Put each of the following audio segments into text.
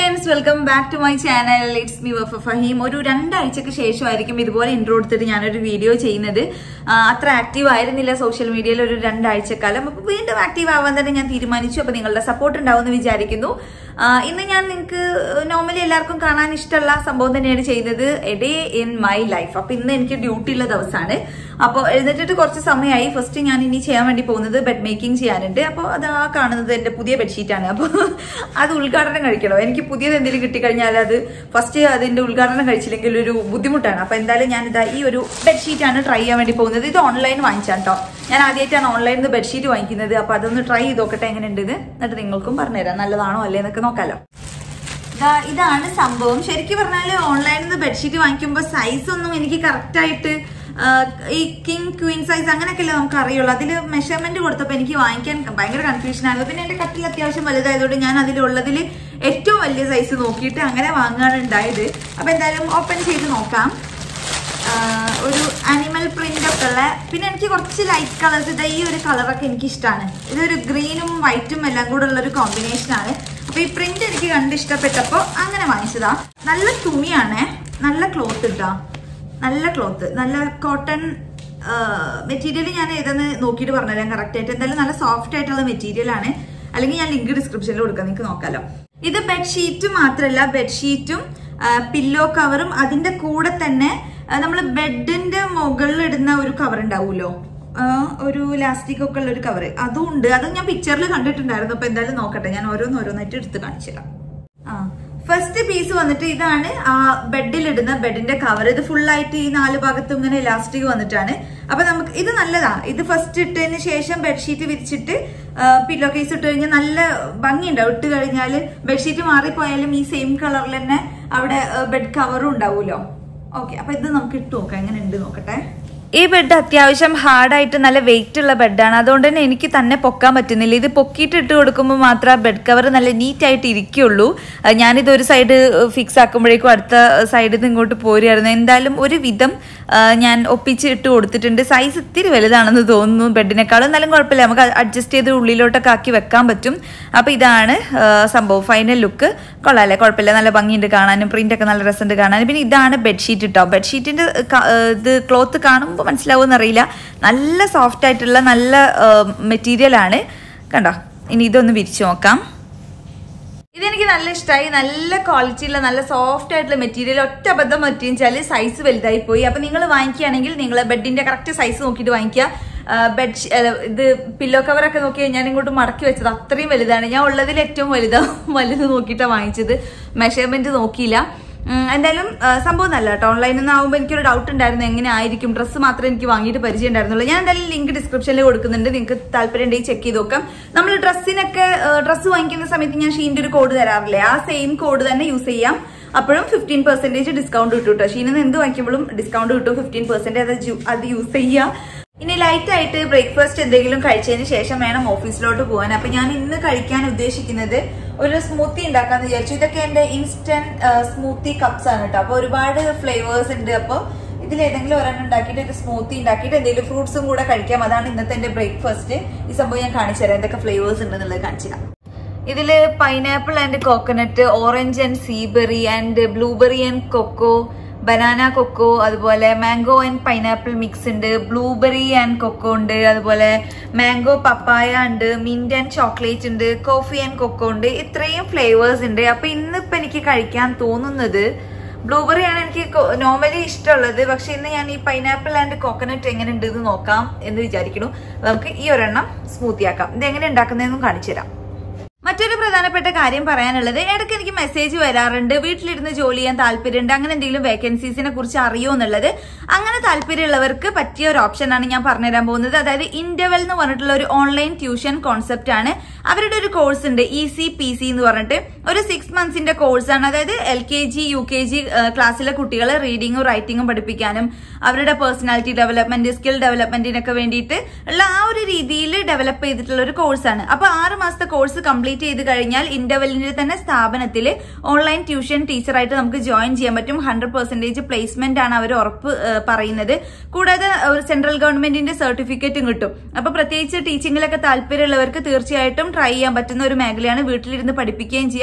Friends welcome back to my channel it's me വഫ് ഫഹീം ഒരു രണ്ടാഴ്ചക്ക് ശേഷമായിരിക്കും ഇതുപോലെ ഇൻട്രോ എടുത്തിട്ട് ഞാനൊരു വീഡിയോ ചെയ്യുന്നത് ആ, അത്ര ആക്റ്റീവ് ആയിരുന്നില്ല സോഷ്യൽ മീഡിയയിൽ ഒരു രണ്ടാഴ്ചക്കാലം അപ്പൊ വീണ്ടും ആക്റ്റീവ് ആവാൻ തന്നെ ഞാൻ തീരുമാനിച്ചു അപ്പൊ നിങ്ങളുടെ സപ്പോർട്ട് ഉണ്ടാവുമെന്ന് വിചാരിക്കുന്നു ആ, ഇന്ന് ഞാൻ നിങ്ങൾക്ക് നോർമലി എല്ലാവർക്കും കാണാൻ ഇഷ്ടമുള്ള സംഭവം തന്നെയാണ് ചെയ്തത് a day in my life അപ്പൊ ഇന്ന് എനിക്ക് ഡ്യൂട്ടി ഉള്ള ദിവസമാണ് അപ്പോൾ എഴുന്നേറ്റിട്ട് കുറച്ച് സമയമായി ഫസ്റ്റ് ഞാൻ ഇനി ചെയ്യാൻ വേണ്ടി പോകുന്നത് ബെഡ് മേക്കിംഗ് ചെയ്യാനുണ്ട് അപ്പോൾ അത് ആ കാണുന്നത് എന്റെ പുതിയ ബെഡ്ഷീറ്റാണ് അപ്പോൾ അത് ഉദ്ഘാടനം കഴിക്കണോ എനിക്ക് പുതിയത് എന്തെങ്കിലും കിട്ടിക്കഴിഞ്ഞാൽ അത് ഫസ്റ്റ് അതിന്റെ ഉദ്ഘാടനം കഴിച്ചില്ലെങ്കിൽ ഒരു ബുദ്ധിമുട്ടാണ് അപ്പോൾ എന്തായാലും ഞാൻ ഇതാ ഈ ഒരു ബെഡ്ഷീറ്റാണ് ട്രൈ ചെയ്യാൻ വേണ്ടി പോകുന്നത് ഇത് ഓൺലൈൻ വാങ്ങിച്ചാണ് കേട്ടോ ഞാൻ ആദ്യമായിട്ടാണ് ഓൺലൈനിൽ നിന്ന് ബെഡ്ഷീറ്റ് വാങ്ങിക്കുന്നത് അപ്പോൾ അതൊന്ന് ട്രൈ ചെയ്ത് നോക്കട്ടെ എങ്ങനെയുണ്ട് ഇത് എന്നിട്ട് നിങ്ങൾക്കും പറഞ്ഞുതരാം നല്ലതാണോ അല്ലേ എന്നൊക്കെ നോക്കാലോ ദാ ഇതാണ് സംഭവം ശരിക്കും പറഞ്ഞാൽ ഓൺലൈനിൽ നിന്ന് ബെഡ്ഷീറ്റ് വാങ്ങിക്കുമ്പോൾ സൈസ് ഒന്നും എനിക്ക് കറക്റ്റ് ആയിട്ട് ആ, ഈ കിങ് ക്വീൻ സൈസ് അങ്ങനെയൊക്കെയല്ലേ നമുക്ക് അറിയുള്ളൂ അതിൽ മെഷർമെന്റ് കൊടുത്തപ്പോൾ എനിക്ക് വാങ്ങിക്കാൻ ഭയങ്കര കൺഫ്യൂഷൻ ആയിരുന്നു പിന്നെ എന്റെ കട്ടിൽ അത്യാവശ്യം വലുതായതുകൊണ്ട് ഞാൻ അതിലുള്ളതിൽ ഏറ്റവും വലിയ സൈസ് നോക്കിയിട്ട് അങ്ങനെ വാങ്ങാണ് ഉണ്ടായത് അപ്പൊ എന്തായാലും ഓപ്പൺ ചെയ്ത് നോക്കാം ആ, ഒരു അനിമൽ പ്രിന്റ് ഒക്കെ ഉള്ള പിന്നെ എനിക്ക് കുറച്ച് ലൈറ്റ് കളേഴ്സ് ഇതാ ഈ ഒരു കളറൊക്കെ എനിക്ക് ഇഷ്ടമാണ് ഇതൊരു ഗ്രീനും വൈറ്റും എല്ലാം കൂടെ ഉള്ള ഒരു കോമ്പിനേഷൻ ആണ് അപ്പൊ ഈ പ്രിന്റ് എനിക്ക് കണ്ട് ഇഷ്ടപ്പെട്ടപ്പോ അങ്ങനെ വാങ്ങിച്ചതാ നല്ല തുണിയാണേ നല്ല ക്ലോത്ത് ഇട്ടാ നല്ല ക്ലോത്ത് നല്ല കോട്ടൺ മെറ്റീരിയൽ ഞാൻ ഏതെന്ന് നോക്കിയിട്ട് പറഞ്ഞുതരാം കറക്റ്റ് ആയിട്ട് എന്തായാലും നല്ല സോഫ്റ്റ് ആയിട്ടുള്ള മെറ്റീരിയൽ ആണ് അല്ലെങ്കിൽ ഞാൻ ലിങ്ക് ഡിസ്ക്രിപ്ഷനിൽ കൊടുക്കാം നിങ്ങൾക്ക് നോക്കാലോ ഇത് ബെഡ്ഷീറ്റ് മാത്രമല്ല ബെഡ്ഷീറ്റും പില്ലോ കവറും അതിന്റെ കൂടെ തന്നെ നമ്മൾ ബെഡിന്റെ മുകളിൽ ഇടുന്ന ഒരു കവർ ഉണ്ടാവുമല്ലോ ആ, ഒരു ലാസ്റ്റിക് ഒക്കെ ഉള്ള ഒരു കവർ അതും ഉണ്ട് അത് ഞാൻ പിക്ചറിൽ കണ്ടിട്ടുണ്ടായിരുന്നു അപ്പൊ എന്തായാലും നോക്കട്ടെ ഞാൻ ഓരോന്ന് ഓരോന്നായിട്ട് എടുത്ത് കാണിച്ചു തരാം ആ ഫസ്റ്റ് പീസ് വന്നിട്ട് ഇതാണ് ആ ബെഡിൽ ഇടുന്ന ബെഡിന്റെ കവർ ഇത് ഫുൾ ആയിട്ട് ഈ നാല് ഭാഗത്തും ഇങ്ങനെ ഇലാസ്റ്റിക് വന്നിട്ടാണ് അപ്പൊ നമുക്ക് ഇത് നല്ലതാ ഇത് ഫസ്റ്റ് ഇട്ടതിന് ശേഷം ബെഡ്ഷീറ്റ് വിരിച്ചിട്ട് പില്ലോ കേസ് ഇട്ട് കഴിഞ്ഞാൽ നല്ല ഭംഗിയുണ്ടാവും ഇട്ട് കഴിഞ്ഞാൽ ബെഡ്ഷീറ്റ് മാറിപ്പോയാലും ഈ സെയിം കളറിൽ തന്നെ അവിടെ ബെഡ് കവറും ഉണ്ടാവുമല്ലോ ഓക്കെ അപ്പൊ ഇത് നമുക്ക് ഇട്ട് നോക്കാം എങ്ങനെ ഉണ്ട് നോക്കട്ടെ ഈ ബെഡ് അത്യാവശ്യം ഹാർഡായിട്ട് നല്ല വെയിറ്റ് ഉള്ള ബെഡാണ് അതുകൊണ്ട് തന്നെ എനിക്ക് തന്നെ പൊക്കാൻ പറ്റുന്നില്ല ഇത് പൊക്കിയിട്ട് ഇട്ട് കൊടുക്കുമ്പോൾ മാത്രമേ ബെഡ് കവർ നല്ല നീറ്റ് ആയിട്ട് ഇരിക്കുള്ളൂ അഹ് ഞാനിത് ഒരു സൈഡ് ഫിക്സ് ആക്കുമ്പോഴേക്കും അടുത്ത സൈഡിൽ നിന്ന് ഇങ്ങോട്ട് പോരുമായിരുന്നു എന്തായാലും ഒരു വിധം അഹ് ഞാൻ ഒപ്പിച്ച് ഇട്ട് കൊടുത്തിട്ടുണ്ട് സൈസ് ഇത്തിരി വലുതാണെന്ന് തോന്നുന്നു ബെഡിനേക്കാളും എന്നാലും കുഴപ്പമില്ല നമുക്ക് അഡ്ജസ്റ്റ് ചെയ്ത് ഉള്ളിലോട്ടൊക്കെ ആക്കി വെക്കാൻ പറ്റും അപ്പോൾ ഇതാണ് അഹ് സംഭവം ഫൈനൽ ലുക്ക് കൊള്ളാല്ലേ കുഴപ്പമില്ല നല്ല ഭംഗിയുണ്ട് കാണാനും പ്രിന്റ് ഒക്കെ നല്ല രസമുണ്ട് കാണാനും പിന്നെ ഇതാണ് ബെഡ്ഷീറ്റ് കേട്ടോ ബെഡ്ഷീറ്റിന്റെ ക- ഏഹ് ഇത് ക്ലോത്ത് കാണുമ്പോൾ മനസ്സിലാവുമെന്ന് അറിയില്ല നല്ല സോഫ്റ്റ് ആയിട്ടുള്ള നല്ല മെറ്റീരിയൽ ആണ് കണ്ടോ ഇനി ഇതൊന്ന് വിരിച്ചു നോക്കാം ഇതെനിക്ക് നല്ല ഇഷ്ടമായി നല്ല ക്വാളിറ്റിയുള്ള നല്ല സോഫ്റ്റ് ആയിട്ടുള്ള മെറ്റീരിയൽ ഒറ്റ അബദ്ധം പറ്റിയെച്ചാല് സൈസ് വലുതായി പോയി അപ്പൊ നിങ്ങൾ വാങ്ങിക്കുകയാണെങ്കിൽ നിങ്ങൾ ബെഡിന്റെ കറക്റ്റ് സൈസ് നോക്കിയിട്ട് വാങ്ങിക്കുക ബെഡ് ഇത് പില്ലോ കവറൊക്കെ നോക്കി ഞാൻ ഇങ്ങോട്ട് മടക്കി വെച്ചത് അത്രയും വലുതാണ് ഞാൻ ഉള്ളതിൽ ഏറ്റവും വലുതാ വലുത് നോക്കിയിട്ടാണ് വാങ്ങിച്ചത് മെഷർമെന്റ് നോക്കിയില്ല ഉം, എന്തായാലും ആ, സംഭവം നല്ല കേട്ടോ ഓൺലൈനിൽ നിന്ന് ആകുമ്പോൾ എനിക്കൊരു ഡൗട്ട് ഉണ്ടായിരുന്നു എങ്ങനെ ആയിരിക്കും ഡ്രസ്സ് മാത്രമേ എനിക്ക് വാങ്ങിയിട്ട് പരിചയം ഉണ്ടായിരുന്നുള്ളൂ ഞാൻ എന്തായാലും ലിങ്ക് ഡിസ്ക്രിപ്ഷനിൽ കൊടുക്കുന്നുണ്ട് നിങ്ങൾക്ക് താല്പര്യം ഉണ്ടെങ്കിൽ ചെക്ക് ചെയ്ത് നോക്കാം നമ്മൾ ഡ്രസ്സിനൊക്കെ ഡ്രസ്സ് വാങ്ങിക്കുന്ന സമയത്ത് ഞാൻ ഷീൻ്റെ ഒരു കോഡ് തരാറില്ലേ ആ സെയിം കോഡ് തന്നെ യൂസ് ചെയ്യാം അപ്പോഴും ഫിഫ്റ്റീൻ പെർസെന്റേജ് ഡിസ്കൗണ്ട് കിട്ടും കേട്ടോ ഷീനിൽ നിന്ന് എന്ത് വാങ്ങിക്കുമ്പോഴും ഡിസ്കൗണ്ട് കിട്ടും ഫിഫ്റ്റീൻ പെർസെന്റേജ് അത് ജു- അത് യൂസ് ചെയ്യുക ഇനി ലൈറ്റ് ആയിട്ട് ബ്രേക്ക്ഫാസ്റ്റ് എന്തെങ്കിലും കഴിച്ചതിന് ശേഷം വേണം ഓഫീസിലോട്ട് പോകാൻ അപ്പൊ ഞാൻ ഇന്ന് കഴിക്കാൻ ഉദ്ദേശിക്കുന്നത് ഒരു സ്മൂത്തി ഉണ്ടാക്കാന്ന് വിചാരിച്ചു ഇതൊക്കെ എന്റെ ഇൻസ്റ്റന്റ് സ്മൂത്തി കപ്സ് ആണ് കേട്ടോ അപ്പൊ ഒരുപാട് ഫ്ലേവേഴ്സ് ഉണ്ട് അപ്പൊ ഇതിൽ ഏതെങ്കിലും ഒരെണ്ണം ഉണ്ടാക്കിയിട്ട് ഒരു സ്മൂത്തി ഉണ്ടാക്കിയിട്ട് എന്തെങ്കിലും ഫ്രൂട്ട്സും കൂടെ കഴിക്കാം അതാണ് ഇന്നത്തെ എന്റെ ബ്രേക്ക്ഫാസ്റ്റ് ഈ സംഭവം ഞാൻ കാണിച്ചു തരാം എന്തൊക്കെ ഫ്ലേവേഴ്സ് ഉണ്ടെന്നുള്ളത് കാണിച്ചു തരാം ഇതില് pineapple and coconut orange and seaberry and blueberry and cocoa banana cocoa അതുപോലെ മാംഗോ ആൻഡ് പൈനാപ്പിൾ മിക്സ് ഉണ്ട് ബ്ലൂബെറി ആൻഡ് കൊക്കോ ഉണ്ട് അതുപോലെ മാംഗോ പപ്പായ ഉണ്ട് മിന്റ് ആൻഡ് ചോക്ലേറ്റ് ഉണ്ട് കോഫി ആൻഡ് കൊക്കോ ഉണ്ട് ഇത്രയും ഫ്ലേവേഴ്സ് ഉണ്ട് അപ്പൊ ഇന്നിപ്പോ എനിക്ക് കഴിക്കാൻ തോന്നുന്നത് ബ്ലൂബെറി ആണ് എനിക്ക് നോർമലി ഇഷ്ടമുള്ളത് പക്ഷെ ഇന്ന് ഞാൻ ഈ പൈനാപ്പിൾ ആൻഡ് കോക്കനട്ട് എങ്ങനെ ഉണ്ട് എന്ന് നോക്കാം എന്ന് വിചാരിക്കുന്നു നമുക്ക് ഈ ഒരെണ്ണം സ്മൂത്തി ആക്കാം ഇത് എങ്ങനെ ഉണ്ടാക്കുന്നതെന്നും കാണിച്ചു തരാം മറ്റൊരു പ്രധാനപ്പെട്ട കാര്യം പറയാനുള്ളത് ഇടയ്ക്ക് എനിക്ക് മെസ്സേജ് വരാറുണ്ട് വീട്ടിലിരുന്ന് ജോലി ചെയ്യാൻ താല്പര്യമുണ്ട് അങ്ങനെ എന്തെങ്കിലും വേക്കൻസീസിനെ കുറിച്ച് അറിയോ എന്നുള്ളത് അങ്ങനെ താല്പര്യമുള്ളവർക്ക് പറ്റിയ ഒരു ഓപ്ഷനാണ് ഞാൻ പറഞ്ഞുതരാൻ പോകുന്നത് അതായത് ഇന്റർവെൽ എന്ന് പറഞ്ഞിട്ടുള്ള ഒരു ഓൺലൈൻ ട്യൂഷൻ കോൺസെപ്റ്റ് ആണ് അവരുടെ ഒരു കോഴ്സ് ഉണ്ട് ഇ സി പി സി എന്ന് പറഞ്ഞിട്ട് ഒരു സിക്സ് മന്ത്സിന്റെ കോഴ്സാണ് അതായത് L K G U K G ക്ലാസ്സിലെ കുട്ടികളെ റീഡിങ്ങും റൈറ്റിങ്ങും പഠിപ്പിക്കാനും അവരുടെ പേഴ്സണാലിറ്റി ഡെവലപ്മെന്റ് സ്കിൽ ഡെവലപ്മെന്റിനൊക്കെ വേണ്ടിയിട്ട് ഉള്ള ആ ഒരു രീതിയിൽ ഡെവലപ്പ് ചെയ്തിട്ടുള്ള ഒരു കോഴ്സാണ് അപ്പൊ ആറ് മാസത്തെ കോഴ്സ് കംപ്ലീറ്റ് ചെയ്ത് കഴിഞ്ഞാൽ ഇന്റർവെല്ലിന്റെ തന്നെ സ്ഥാപനത്തിൽ ഓൺലൈൻ ട്യൂഷൻ ടീച്ചറായിട്ട് നമുക്ക് ജോയിൻ ചെയ്യാൻ പറ്റും ഹൺഡ്രഡ് പെർസെന്റേജ് പ്ലേസ്മെന്റ് ആണ് അവർ ഉറപ്പ് ഏഹ്, പറയുന്നത് കൂടാതെ ഒരു സെൻട്രൽ ഗവൺമെന്റിന്റെ സർട്ടിഫിക്കറ്റും കിട്ടും അപ്പൊ പ്രത്യേകിച്ച് ടീച്ചിങ്ങിലൊക്കെ താല്പര്യമുള്ളവർക്ക് തീർച്ചയായിട്ടും ട്രൈ ചെയ്യാൻ പറ്റുന്ന ഒരു മേഖലയാണ് വീട്ടിലിരുന്ന് പഠിപ്പിക്കുകയും ചെയ്യാം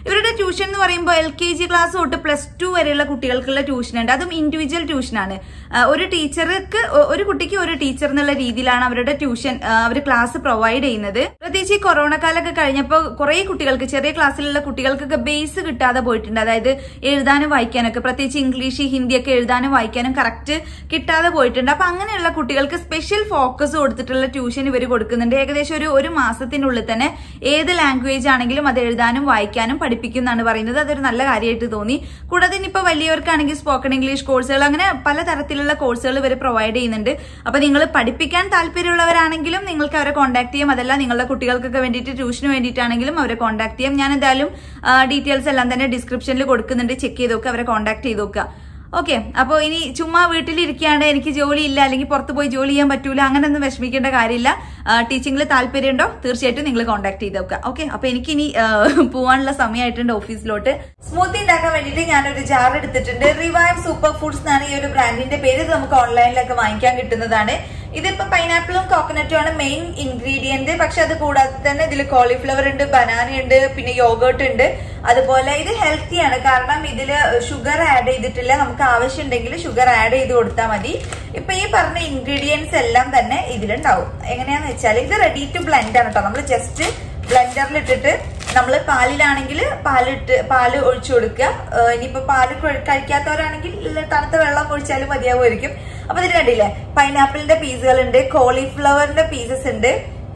ഇവരുടെ ട്യൂഷൻ എന്ന് പറയുമ്പോൾ എൽ കെ ജി ക്ലാസ് തൊട്ട് പ്ലസ് ടു വരെയുള്ള കുട്ടികൾക്കുള്ള ട്യൂഷൻ ഉണ്ട് അതും ഇൻഡിവിജ്വൽ ട്യൂഷനാണ് ഒരു ടീച്ചർക്ക് ഒരു കുട്ടിക്ക് ഒരു ടീച്ചർ എന്നുള്ള രീതിയിലാണ് അവരുടെ ട്യൂഷൻ അവർ ക്ലാസ് പ്രൊവൈഡ് ചെയ്യുന്നത് പ്രത്യേകിച്ച് ഈ കൊറോണ കാലമൊക്കെ കഴിഞ്ഞപ്പോൾ കുറെ കുട്ടികൾക്ക് ചെറിയ ക്ലാസ്സിലുള്ള കുട്ടികൾക്കൊക്കെ ബേസ് കിട്ടാതെ പോയിട്ടുണ്ട് അതായത് എഴുതാനും വായിക്കാനൊക്കെ പ്രത്യേകിച്ച് ഇംഗ്ലീഷ് ഹിന്ദിയൊക്കെ എഴുതാനും വായിക്കാനും കറക്റ്റ് കിട്ടാതെ പോയിട്ടുണ്ട് അപ്പൊ അങ്ങനെയുള്ള കുട്ടികൾക്ക് സ്പെഷ്യൽ ഫോക്കസ് കൊടുത്തിട്ടുള്ള ട്യൂഷൻ ഇവർ കൊടുക്കുന്നുണ്ട് ഏകദേശം ഒരു ഒരു മാസത്തിനുള്ളിൽ തന്നെ ഏത് ലാംഗ്വേജ് ആണെങ്കിലും അത് എഴുതാനും വായിക്കാനും പഠിപ്പിക്കുന്നതാണ് പറയുന്നത് അതൊരു നല്ല കാര്യമായിട്ട് തോന്നി കൂടാതെ ഇനിയിപ്പോൾ വലിയവർക്കാണെങ്കിൽ സ്പോക്കൺ ഇംഗ്ലീഷ് കോഴ്സുകൾ അങ്ങനെ പലതരത്തിലുള്ള കോഴ്സുകൾ ഇവർ പ്രൊവൈഡ് ചെയ്യുന്നുണ്ട് അപ്പൊ നിങ്ങൾ പഠിപ്പിക്കാൻ താല്പര്യമുള്ളവരാണെങ്കിലും നിങ്ങൾക്ക് അവരെ കോൺടാക്ട് ചെയ്യാം അതല്ല നിങ്ങളുടെ കുട്ടികൾക്കൊക്കെ വേണ്ടിയിട്ട് ട്യൂഷന് വേണ്ടിയിട്ടാണെങ്കിലും അവരെ കോൺടാക്ട് ചെയ്യാം ഞാൻ എന്തായാലും ഡീറ്റെയിൽസ് എല്ലാം തന്നെ ഡിസ്ക്രിപ്ഷനിൽ കൊടുക്കുന്നുണ്ട് ചെക്ക് ചെയ്ത് നോക്കുക അവരെ കോൺടാക്ട് ചെയ്ത് നോക്കുക ഓക്കെ അപ്പോൾ ഇനി ചുമ്മാ വീട്ടിലിരിക്കുകയാണ് എനിക്ക് ജോലിയില്ല അല്ലെങ്കിൽ പുറത്ത് പോയി ജോലി ചെയ്യാൻ പറ്റൂല അങ്ങനെയൊന്നും വിഷമിക്കേണ്ട കാര്യമില്ല ടീച്ചിങ്ങിൽ താല്പര്യമുണ്ടോ തീർച്ചയായിട്ടും നിങ്ങൾ കോൺടാക്ട് ചെയ്ത് നോക്കുക ഓക്കെ അപ്പൊ എനിക്ക് ഇനി പോവാനുള്ള സമയമായിട്ടുണ്ട് ഓഫീസിലോട്ട് സ്മൂത്തി ഉണ്ടാക്കാൻ വേണ്ടിയിട്ട് ഞാനൊരു ജാർ എടുത്തിട്ടുണ്ട് റിവൈവ് സൂപ്പർ ഫുഡ്സ് എന്നാണ് ഈ ഒരു ബ്രാൻഡിന്റെ പേര് ഇത് നമുക്ക് ഓൺലൈനിലൊക്കെ വാങ്ങിക്കാൻ കിട്ടുന്നതാണ് ഇതിപ്പോ പൈനാപ്പിളും കോക്കനട്ടും ആണ് മെയിൻ ഇൻഗ്രീഡിയന്റ് പക്ഷെ അത് കൂടാതെ തന്നെ ഇതിൽ കോളിഫ്ലവർ ഉണ്ട് ബനാന ഉണ്ട് പിന്നെ യോഗേർട്ട് ഉണ്ട് അതുപോലെ ഇത് ഹെൽത്തിയാണ് കാരണം ഇതിൽ ഷുഗർ ആഡ് ചെയ്തിട്ടില്ല നമുക്ക് ആവശ്യമുണ്ടെങ്കിൽ ഷുഗർ ആഡ് ചെയ്ത് കൊടുത്താൽ മതി ഇപ്പൊ ഈ പറഞ്ഞ ഇൻഗ്രീഡിയൻസ് എല്ലാം തന്നെ ഇതിലുണ്ടാവും എങ്ങനെയാന്ന് വെച്ചാൽ ഇത് റെഡി ടു ബ്ലെൻഡ് ആണ് കേട്ടോ നമ്മൾ ജസ്റ്റ് ബ്ലെൻഡറിൽ ഇട്ടിട്ട് നമ്മൾ പാലിലാണെങ്കിൽ പാലിട്ട് പാല് ഒഴിച്ചു കൊടുക്കുക ഇനിയിപ്പോ പാല് കഴിക്കാത്തവരാണെങ്കിൽ തണുത്ത വെള്ളം ഒഴിച്ചാലും മതിയാവുമായിരിക്കും അപ്പൊ ഇതിൽ കണ്ടില്ലേ പൈനാപ്പിളിന്റെ പീസുകൾ ഉണ്ട് കോളിഫ്ലവറിന്റെ പീസസ് ഉണ്ട്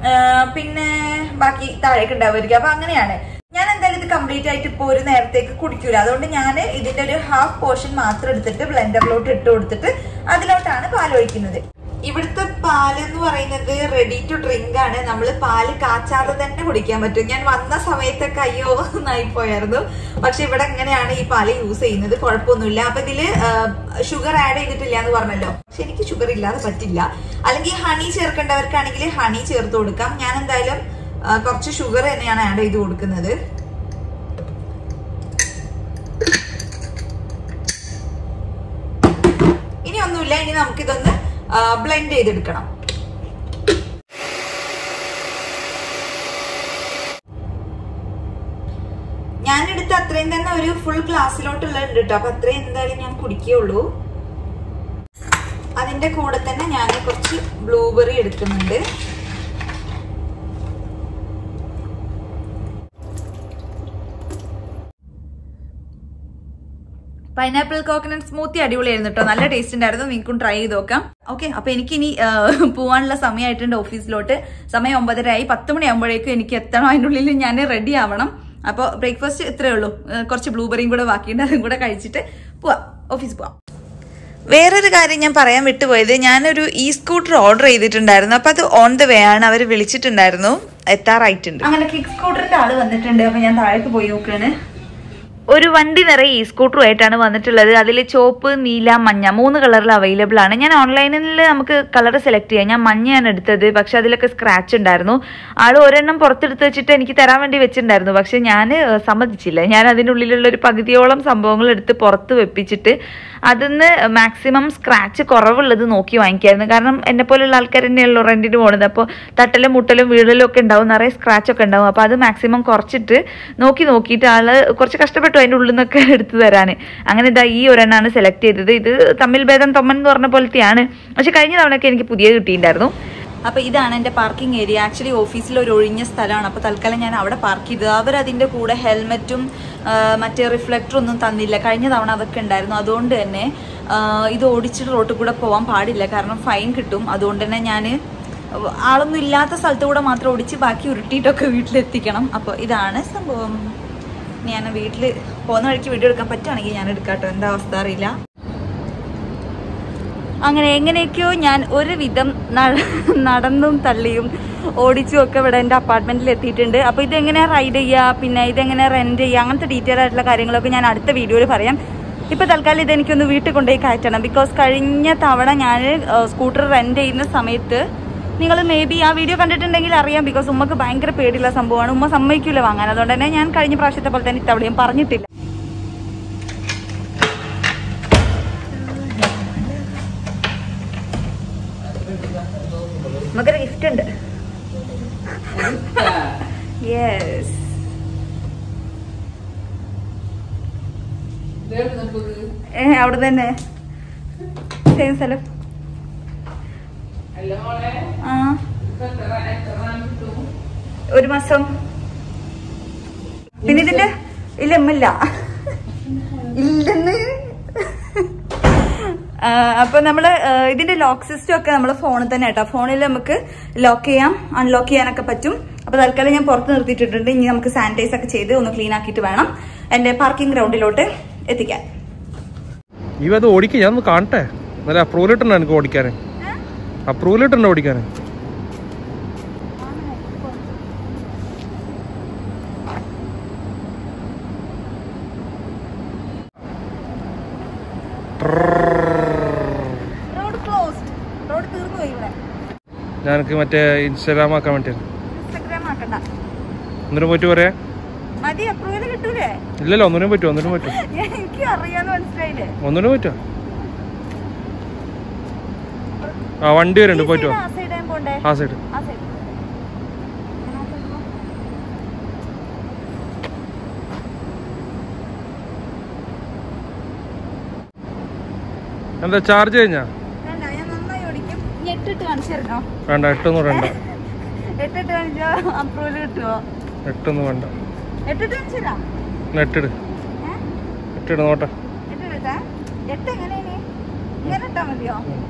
പിന്നെ ബാക്കി താഴേക്ക് ഉണ്ടാവുമായിരിക്കും അപ്പൊ അങ്ങനെയാണ് ഞാൻ എന്തായാലും ഇത് കംപ്ലീറ്റ് ആയിട്ട് ഇപ്പൊ ഒരു നേരത്തേക്ക് കുടിക്കൂല അതുകൊണ്ട് ഞാൻ ഇതിന്റെ ഒരു ഹാഫ് പോർഷൻ മാത്രം എടുത്തിട്ട് ബ്ലെൻഡറിലോട്ട് ഇട്ട് കൊടുത്തിട്ട് അതിലോട്ടാണ് പാൽ ഒഴിക്കുന്നത് ഇവിടുത്തെ പാല് എന്ന് പറയുന്നത് റെഡി ടു ഡ്രിങ്ക് ആണ് നമ്മൾ പാല് കാച്ചാതെ തന്നെ കുടിക്കാൻ പറ്റും ഞാൻ വന്ന സമയത്തൊക്കെ അയ്യോ പോയായിരുന്നു പക്ഷെ ഇവിടെ എങ്ങനെയാണ് ഈ പാല് യൂസ് ചെയ്യുന്നത് കുഴപ്പമൊന്നുമില്ല അപ്പൊ ഇതില് ഷുഗർ ആഡ് ചെയ്തിട്ടില്ല എന്ന് പറഞ്ഞല്ലോ പക്ഷെ എനിക്ക് ഷുഗർ ഇല്ലാതെ പറ്റില്ല അല്ലെങ്കിൽ ഹണി ചേർക്കേണ്ടവർക്കാണെങ്കിൽ ഹണി ചേർത്ത് കൊടുക്കാം ഞാൻ എന്തായാലും കുറച്ച് ഷുഗർ തന്നെയാണ് ആഡ് ചെയ്ത് കൊടുക്കുന്നത് ഇനി ഒന്നുമില്ല ഇനി നമുക്കിതൊന്ന് ബ്ലെൻഡ് ചെയ്തെടുക്കണം ഞാനെടുത്ത് അത്രയും തന്നെ ഒരു ഫുൾ ഗ്ലാസ്സിലോട്ടുള്ള ഉണ്ട് കേട്ടോ അപ്പൊ അത്രയും എന്തായാലും ഞാൻ കുടിക്കുകയുള്ളൂ അതിന്റെ കൂടെ തന്നെ ഞാൻ കുറച്ച് ബ്ലൂബെറി എടുക്കുന്നുണ്ട് പൈനാപ്പിൾ കോക്കനട്ട് സ്മൂത്തി അടിപൊളിയായിരുന്നു കേട്ടോ നല്ല ടേസ്റ്റ് ഉണ്ടായിരുന്നു നിങ്ങൾക്കും ട്രൈ ചെയ്ത് നോക്കാം ഓക്കെ അപ്പൊ എനിക്ക് ഇനി പോവാനുള്ള സമയമായിട്ടുണ്ട് ഓഫീസിലോട്ട് സമയം ഒമ്പതരയായി പത്ത് മണിയാകുമ്പോഴേക്കും എനിക്ക് എത്തണം അതിൻ്റെ ഉള്ളിൽ ഞാൻ റെഡി ആവണം അപ്പോൾ ബ്രേക്ക്ഫാസ്റ്റ് ഇത്രയേ ഉള്ളൂ കുറച്ച് ബ്ലൂബെറിയും കൂടെ ബാക്കിയുണ്ട് അതും കൂടെ കഴിച്ചിട്ട് പോവാം ഓഫീസ് പോവാം വേറൊരു കാര്യം ഞാൻ പറയാൻ വിട്ടുപോയത് ഞാനൊരു ഇ സ്കൂട്ടർ ഓർഡർ ചെയ്തിട്ടുണ്ടായിരുന്നു അപ്പൊ അത് ഓൺ ദ വേ ആണ് അവർ വിളിച്ചിട്ടുണ്ടായിരുന്നു എത്താറായിട്ടുണ്ട് അങ്ങനെ കിക്ക് സ്കൂട്ടറിന്റെ ആള് വന്നിട്ടുണ്ട് അപ്പൊ ഞാൻ താഴേക്ക് പോയി നോക്കാണ് ഒരു വണ്ടി നിറയെ ഈ സ്കൂട്ടറുമായിട്ടാണ് വന്നിട്ടുള്ളത് അതിൽ ചോപ്പ് നീല മഞ്ഞ മൂന്ന് കളറിൽ അവൈലബിൾ ആണ് ഞാൻ ഓൺലൈനിൽ നമുക്ക് കളർ സെലക്ട് ചെയ്യാം ഞാൻ മഞ്ഞയാണ് എടുത്തത് പക്ഷെ അതിലൊക്കെ സ്ക്രാച്ച് ഉണ്ടായിരുന്നു ആൾ ഒരെണ്ണം പുറത്തെടുത്ത് വെച്ചിട്ട് എനിക്ക് തരാൻ വേണ്ടി വെച്ചിട്ടുണ്ടായിരുന്നു പക്ഷെ ഞാൻ സമ്മതിച്ചില്ല ഞാൻ അതിൻ്റെ ഉള്ളിലുള്ള ഒരു പകുതിയോളം സംഭവങ്ങൾ എടുത്ത് പുറത്ത് വെപ്പിച്ചിട്ട് അതിന്ന് മാക്സിമം സ്ക്രാച്ച് കുറവുള്ളത് നോക്കി വാങ്ങിക്കായിരുന്നു കാരണം എന്നെ പോലുള്ള ആൾക്കാർ തന്നെയല്ലോ റെൻറ്റിന് പോകുന്നത് അപ്പോൾ തട്ടലും മുട്ടലും വീഴലും ഒക്കെ ഉണ്ടാവും നിറയെ സ്ക്രാച്ച് ഒക്കെ ഉണ്ടാവും അപ്പോൾ അത് മാക്സിമം കുറച്ചിട്ട് നോക്കി നോക്കിയിട്ട് ആൾ കുറച്ച് കഷ്ടപ്പെട്ടു അതിൻ്റെ ഉള്ളിൽ നിന്നൊക്കെ എടുത്തു തരാൻ അങ്ങനെ ഇതാ ഈ ഒരെണ്ണമാണ് സെലക്ട് ചെയ്തത് ഇത് തമ്മിൽ ഭേദം തൊമ്മൻ എന്ന് പറഞ്ഞ പോലത്തെയാണ് പക്ഷെ കഴിഞ്ഞ തവണയൊക്കെ എനിക്ക് പുതിയത് കിട്ടിയിട്ടുണ്ടായിരുന്നു അപ്പോൾ ഇതാണ് എൻ്റെ പാർക്കിംഗ് ഏരിയ ആക്ച്വലി ഓഫീസിൽ ഒരു ഒഴിഞ്ഞ സ്ഥലമാണ് അപ്പോൾ തൽക്കാലം ഞാൻ അവിടെ പാർക്ക് ചെയ്തത് അവർ അതിൻ്റെ കൂടെ ഹെൽമെറ്റും മറ്റേ റിഫ്ലക്ടറും ഒന്നും തന്നില്ല കഴിഞ്ഞ തവണ അതൊക്കെ ഉണ്ടായിരുന്നു അതുകൊണ്ട് തന്നെ ഇത് ഓടിച്ചിട്ട് റോട്ടിൽ കൂടെ പോകാൻ പാടില്ല കാരണം ഫൈൻ കിട്ടും അതുകൊണ്ട് തന്നെ ഞാൻ ആളൊന്നും ഇല്ലാത്ത സ്ഥലത്ത് കൂടെ മാത്രം ഓടിച്ച് ബാക്കി ഉരുട്ടിയിട്ടൊക്കെ വീട്ടിലെത്തിക്കണം അപ്പോൾ ഇതാണ് സംഭവം ഞാൻ വീട്ടിൽ പോകുന്ന വഴിക്ക് വീഡിയോ എടുക്കാൻ പറ്റുവാണെങ്കിൽ ഞാൻ എടുക്കാം കേട്ടോ എന്താ അവസ്ഥ അറിയില്ല അങ്ങനെ എങ്ങനെയൊക്കെയോ ഞാൻ ഒരുവിധം നടന്നും തള്ളിയും ഓടിച്ചും ഒക്കെ ഇവിടെ എൻ്റെ അപ്പാർട്ട്മെന്റിൽ എത്തിയിട്ടുണ്ട് അപ്പോൾ ഇതെങ്ങനെ റൈഡ് ചെയ്യുക പിന്നെ ഇതെങ്ങനെ റെന്റ് ചെയ്യുക അങ്ങനത്തെ ഡീറ്റെയിൽ ആയിട്ടുള്ള കാര്യങ്ങളൊക്കെ ഞാൻ അടുത്ത വീഡിയോയിൽ പറയാം ഇപ്പൊ തൽക്കാലം ഇതെനിക്കൊന്ന് വീട്ടിൽ കൊണ്ടുപോയി കയറ്റണം ബിക്കോസ് കഴിഞ്ഞ തവണ ഞാൻ സ്കൂട്ടർ റെന്റ് ചെയ്യുന്ന സമയത്ത് നിങ്ങൾ മേ ബി ആ വീഡിയോ കണ്ടിട്ടുണ്ടെങ്കിൽ അറിയാം ബിക്കോസ് ഉമ്മക്ക് ഭയങ്കര പേടിയുള്ള സംഭവമാണ് ഉമ്മ സമ്മതിക്കില്ല വാങ്ങാൻ അതുകൊണ്ട് തന്നെ ഞാൻ കഴിഞ്ഞ പ്രാവശ്യത്തെ പോലെ തന്നെ ഇത്തവണയും പറഞ്ഞിട്ടില്ല നമുക്കൊരു ഗിഫ്റ്റ് ഉണ്ട് യെസ് ഏ അവിടെ തന്നെ സെയിം സ്ഥലം ആ ഒരു മാസം പിന്നെ ഇതിന്റെ ഇല്ല ഇല്ല ഇല്ലെന്ന് ആ, അപ്പൊ നമ്മള് ആ, ഇതിന്റെ ലോക്ക് സിസ്റ്റം ഒക്കെ നമ്മള് ഫോണിൽ തന്നെ കേട്ടോ ഫോണിൽ നമുക്ക് ലോക്ക് ചെയ്യാം അൺലോക്ക് ചെയ്യാനൊക്കെ പറ്റും അപ്പൊ തൽക്കാലം ഞാൻ പുറത്ത് നിർത്തിയിട്ടിട്ടുണ്ട് ഇനി നമുക്ക് സാനിറ്റൈസ് ഒക്കെ ചെയ്ത് ഒന്ന് ക്ലീൻ ആക്കിയിട്ട് വേണം എന്റെ പാർക്കിംഗ് ഗ്രൗണ്ടിലോട്ട് എത്തിക്കാൻ ഈ അത് ഓടിക്കുക ഞാൻ ഒന്ന് കാണട്ടെ നല്ല അപ്രൂവൽ ഇട്ടുണ്ട് എനിക്ക് ഓടിക്കാൻ അപ്രൂവൽ ഇട്ടുണ്ട് ഓടിക്കാൻ റോഡ് ക്ലോസ്ഡ് റോഡ് തീർന്നു പോയി ഇവിടെ ഞാനക്ക് മറ്റേ ഇൻസ്റ്റാഗ്രാം ആക്കാൻ വേണ്ടിയാണ് ഇൻസ്റ്റാഗ്രാം ആക്കണ്ട ഒന്നിനും പറ്റു പറയാ മതി അപ്രൂവൽ കിട്ടൂലേ ഇല്ലല്ലോ ഒന്നിനും പറ്റും ഒന്നിനും പറ്റും എനിക്ക് അറിയാന്ന് മനസ്സിലായില്ലേ ഒന്നിനും പറ്റുമോ ആ വണ്ടി വരുന്നുണ്ട് പോയിട്ടോ ആ സൈഡ് ഞാൻ പോണ്ടേ ആ സൈഡ് ആ സൈഡ് എന്താ ചാർജ് കഴിഞ്ഞാ വേണ്ട ഞാൻ നന്നായി ഓടിക്കും ഇനി എട്ടിട്ട് കാണിച്ചു തരണോ വേണ്ട എട്ടൊന്നും വേണ്ട എട്ടിട്ട് കാണിച്ചോ അപ്രൂവൽ കിട്ടുമോ എട്ടൊന്നും വേണ്ട എട്ടിട്ട് കാണിച്ചു തരാം എന്നാ എട്ടിട് ഏ? എട്ടിട് നോട്ടെ എട്ടിട്ടാ എട്ട് എങ്ങനെയാണ് ഇങ്ങനെ ഇട്ടാ മതിയോ ഉം.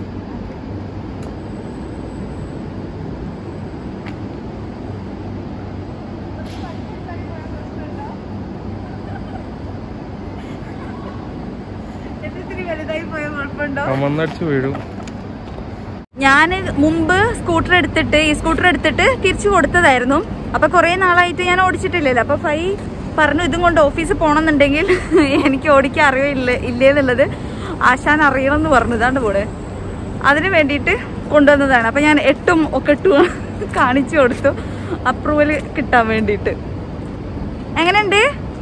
ഇത്തിരി വലുതായി പോയ കുഴപ്പമുണ്ടോ അമന്നടിച്ച് വീഴും ഞാൻ മുമ്പ് സ്കൂട്ടർ എടുത്തിട്ട് ഈ സ്കൂട്ടർ എടുത്തിട്ട് തിരിച്ചു കൊടുത്തതായിരുന്നു അപ്പൊ കുറെ നാളായിട്ട് ഞാൻ ഓടിച്ചിട്ടില്ലല്ലോ അപ്പൊ ഫൈ പറഞ്ഞു ഇതും കൊണ്ട് ഓഫീസിൽ പോണെന്നുണ്ടെങ്കിൽ എനിക്ക് ഓടിക്കാൻ അറിയില്ല ഇല്ലേന്നുള്ളത് ആശാൻ അറിയണം എന്ന് പറഞ്ഞു ഇതാണ്ട് കൂടെ അതിന് വേണ്ടിയിട്ട് കൊണ്ടുവന്നതാണ് അപ്പൊ ഞാൻ എട്ടും ഒക്കെ എട്ടും കാണിച്ചു കൊടുത്തു അപ്രൂവൽ കിട്ടാൻ വേണ്ടിയിട്ട് എങ്ങനെയുണ്ട്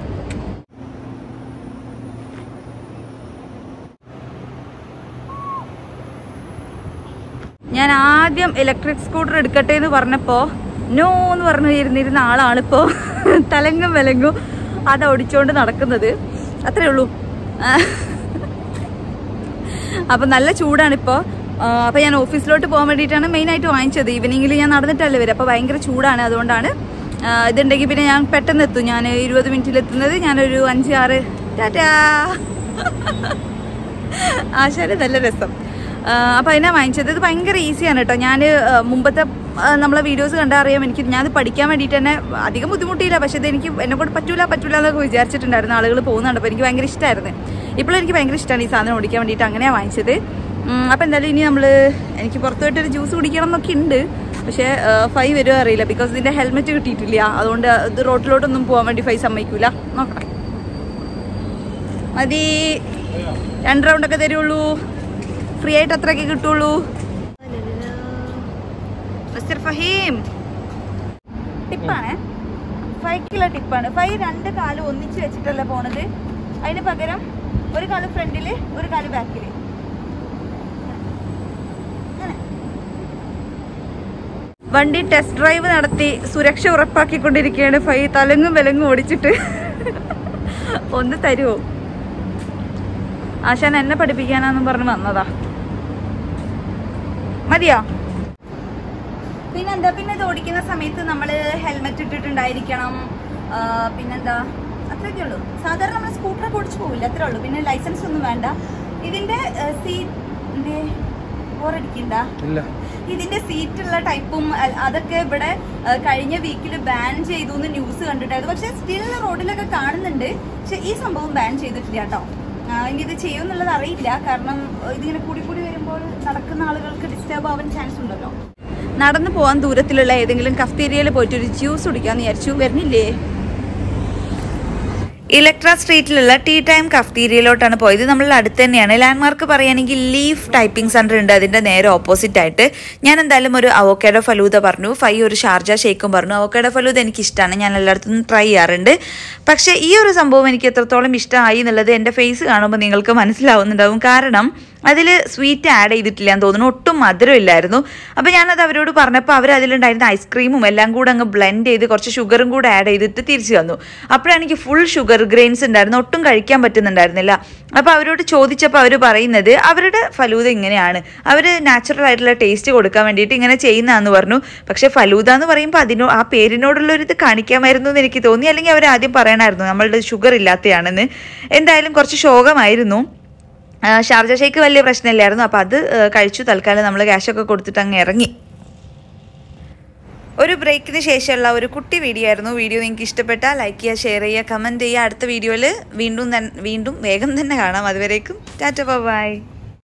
ഞാൻ ആദ്യം ഇലക്ട്രിക് സ്കൂട്ടർ എടുക്കട്ടെ എന്ന് പറഞ്ഞപ്പോ നോ എന്ന് പറഞ്ഞു ഇരുന്നിരുന്ന ആളാണിപ്പോ തലങ്ങും വിലങ്ങും അത് ഓടിച്ചോണ്ട് നടക്കുന്നത് അത്രേ ഉള്ളൂ ആ. അപ്പൊ നല്ല ചൂടാണിപ്പോ ആ, അപ്പൊ ഞാൻ ഓഫീസിലോട്ട് പോകാൻ വേണ്ടിയിട്ടാണ് മെയിൻ ആയിട്ട് വാങ്ങിച്ചത് ഈവനിങ്ങിൽ ഞാൻ നടന്നിട്ടല്ലേ വരും അപ്പൊ ഭയങ്കര ചൂടാണ് അതുകൊണ്ടാണ് ആ, ഇതുണ്ടെങ്കിൽ പിന്നെ ഞാൻ പെട്ടെന്ന് എത്തും ഞാൻ ഇരുപത് മിനിറ്റിൽ എത്തുന്നത് ഞാനൊരു അഞ്ച് ആറ് ടാറ്റാ ആശാല് നല്ല രസം ആ, അപ്പൊ അതിനാ വാങ്ങിച്ചത് ഇത് ഭയങ്കര ഈസിയാണ് കേട്ടോ ഞാൻ മുമ്പത്തെ ആ, നമ്മളെ വീഡിയോസ് കണ്ടാൽ അറിയാം എനിക്ക് ഞാനത് പഠിക്കാൻ വേണ്ടിയിട്ട് തന്നെ അധികം ബുദ്ധിമുട്ടിയില്ല പക്ഷേ ഇത് എനിക്ക് എന്നെ കൊണ്ട് പറ്റൂല പറ്റൂല എന്നൊക്കെ വിചാരിച്ചിട്ടുണ്ടായിരുന്നു ആളുകൾ പോകുന്നുണ്ട് അപ്പോൾ എനിക്ക് ഭയങ്കര ഇഷ്ടമായിരുന്നു ഇപ്പോഴും എനിക്ക് ഭയങ്കര ഇഷ്ടമാണ് ഈ സാധനം ഓടിക്കാൻ വേണ്ടിയിട്ട് അങ്ങനെയാണ് വാങ്ങിച്ചത് ഉം, അപ്പൊ എന്തായാലും ഇനി നമ്മൾ എനിക്ക് പുറത്ത് പോയിട്ടൊരു ജ്യൂസ് കുടിക്കണം എന്നൊക്കെ ഉണ്ട് പക്ഷേ ഫൈവ് വരുമോ അറിയില്ല ബിക്കോസ് ഇതിന്റെ ഹെൽമെറ്റ് കിട്ടിയിട്ടില്ല അതുകൊണ്ട് ഇത് റോട്ടിലോട്ടൊന്നും പോകാൻ വേണ്ടി ഫൈവ് സമ്മതിക്കൂല നോക്കട്ടെ മതി രണ്ട് റൗണ്ട് ഒക്കെ തരുള്ളൂ ഫ്രീ ആയിട്ട് അത്രയൊക്കെ കിട്ടുള്ളൂ മിസ്റ്റർ ഫഹീം ടിപ്പാണ് ഫൈവ് കിലോ ടിപ്പാണ് ഫൈവ് രണ്ട് കാല് ഒന്നിച്ച് വെച്ചിട്ടല്ല പോണത് അതിന് പകരം ഒരു കാല് ഫ്രണ്ടില് ഒരു കാല് ബാക്കില് വണ്ടി ടെസ്റ്റ് ഡ്രൈവ് നടത്തി സുരക്ഷ ഉറപ്പാക്കിക്കൊണ്ടിരിക്കുകയാണ് ഫൈ തലങ്ങും വിലങ്ങും ഓടിച്ചിട്ട് ഒന്ന് തരുമോ ആശാൻ എന്നെ പഠിപ്പിക്കാനാന്നും പറഞ്ഞ് വന്നതാ മതിയോ പിന്നെന്താ പിന്നെ ഇത് ഓടിക്കുന്ന സമയത്ത് നമ്മൾ ഹെൽമെറ്റ് ഇട്ടിട്ടുണ്ടായിരിക്കണം ആ, പിന്നെന്താ അത്രയൊക്കെ ഉള്ളൂ സാധാരണ നമ്മൾ സ്കൂട്ടറൊക്കെ ഓടിച്ചു പോവില്ല അത്രേ ഉള്ളൂ പിന്നെ ലൈസൻസ് ഒന്നും വേണ്ട ഇതിന്റെ സീറ്റ് ബോറടിക്കണ്ട ഇല്ല ഇതിന്റെ സീറ്റുള്ള ടൈപ്പും അ- അതൊക്കെ ഇവിടെ ആ, കഴിഞ്ഞ വീക്കിൽ ബാൻ ചെയ്തു എന്ന് ന്യൂസ് കണ്ടിട്ടായിരുന്നു പക്ഷെ സ്റ്റിൽ റോഡിലൊക്കെ കാണുന്നുണ്ട് പക്ഷെ ഈ സംഭവം ബാൻ ചെയ്തിട്ടില്ല കേട്ടോ ആ, ഇനി ഇത് ചെയ്യുമെന്നുള്ളത് അറിയില്ല കാരണം ആ, ഇതിങ്ങനെ കൂടി കൂടി വരുമ്പോൾ നടക്കുന്ന ആളുകൾക്ക് ഡിസ്റ്റർബ് ആവാൻ ചാൻസ് ഉണ്ടല്ലോ നടന്നു പോകാൻ ദൂരത്തിലുള്ള ഏതെങ്കിലും കഫ്തീരിയയിൽ പോയിട്ട് ഒരു ജ്യൂസ് കുടിക്കാന്ന് വിചാരിച്ചു വരുന്നില്ലേ ഇലക്ട്ര സ്ട്രീറ്റിലുള്ള ടീ ടൈം കഫ്തീരിയയിലോട്ടാണ് പോയത് നമ്മളുടെ അടുത്ത് തന്നെയാണ് ലാൻഡ്മാർക്ക് പറയുകയാണെങ്കിൽ ലീഫ് ടൈപ്പിംഗ് സെന്റർ ഉണ്ട് അതിന്റെ നേരെ ഓപ്പോസിറ്റ് ആയിട്ട് ഞാൻ എന്തായാലും ഒരു അവോക്കാഡോ ഫലൂദ പറഞ്ഞു ഫൈ ഒരു ഷാർജ ഷേക്കും പറഞ്ഞു അവോക്കാഡോ ഫലൂദ എനിക്ക് ഇഷ്ടമാണ് ഞാൻ എല്ലായിടത്തും ട്രൈ ചെയ്യാറുണ്ട് പക്ഷേ ഈ ഒരു സംഭവം എനിക്ക് എത്രത്തോളം ഇഷ്ടമായി എന്നുള്ളത് എൻ്റെ ഫേസ് കാണുമ്പോൾ നിങ്ങൾക്ക് മനസ്സിലാവുന്നുണ്ടാവും കാരണം അതിൽ സ്വീറ്റ് ആഡ് ചെയ്തിട്ടില്ല എന്ന് തോന്നുന്നു ഒട്ടും മധുരം ഇല്ലായിരുന്നു അപ്പോൾ ഞാനത് അവരോട് പറഞ്ഞപ്പോൾ അവർ അതിലുണ്ടായിരുന്ന ഐസ്ക്രീമും എല്ലാം കൂടെ അങ്ങ് ബ്ലെൻഡ് ചെയ്ത് കുറച്ച് ഷുഗറും കൂടെ ആഡ് ചെയ്തിട്ട് തിരിച്ചു തന്നു അപ്പോഴാണ് എനിക്ക് ഫുൾ ഷുഗർ ഗ്രെയിൻസ് ഉണ്ടായിരുന്നു ഒട്ടും കഴിക്കാൻ പറ്റുന്നുണ്ടായിരുന്നില്ല അപ്പോൾ അവരോട് ചോദിച്ചപ്പോൾ അവർ പറയുന്നത് അവരുടെ ഫലൂദ ഇങ്ങനെയാണ് അവർ നാച്ചുറൽ ആയിട്ടുള്ള ടേസ്റ്റ് കൊടുക്കാൻ വേണ്ടിയിട്ട് ഇങ്ങനെ ചെയ്യുന്നതാന്ന് പറഞ്ഞു പക്ഷേ ഫലൂദ എന്ന് പറയുമ്പോൾ അതിനോ ആ പേരിനോടുള്ള ഒരു ഇത് കാണിക്കാമായിരുന്നു എന്ന് എനിക്ക് തോന്നി അല്ലെങ്കിൽ അവർ ആദ്യം പറയണമായിരുന്നു നമ്മളുടെ ഷുഗർ ഇല്ലാത്തതാണെന്ന് എന്തായാലും കുറച്ച് ശോകമായിരുന്നു ആ, ഷാർജ ഷേക്ക് വലിയ പ്രശ്നമില്ലായിരുന്നു അപ്പോൾ അത് ആ, കഴിച്ചു തൽക്കാലം നമ്മൾ ക്യാഷൊക്കെ കൊടുത്തിട്ട് അങ്ങ് ഇറങ്ങി ഒരു ബ്രേക്കിന് ശേഷമുള്ള ഒരു കുട്ടി വീഡിയോ ആയിരുന്നു വീഡിയോ നിങ്ങൾക്ക് ഇഷ്ടപ്പെട്ടാൽ ലൈക്ക് ചെയ്യുക ഷെയർ ചെയ്യുക കമൻറ്റ് ചെയ്യുക അടുത്ത വീഡിയോയിൽ വീണ്ടും തൻ- വീണ്ടും വേഗം തന്നെ കാണാം അതുവരേക്കും ടാറ്റ ബൈ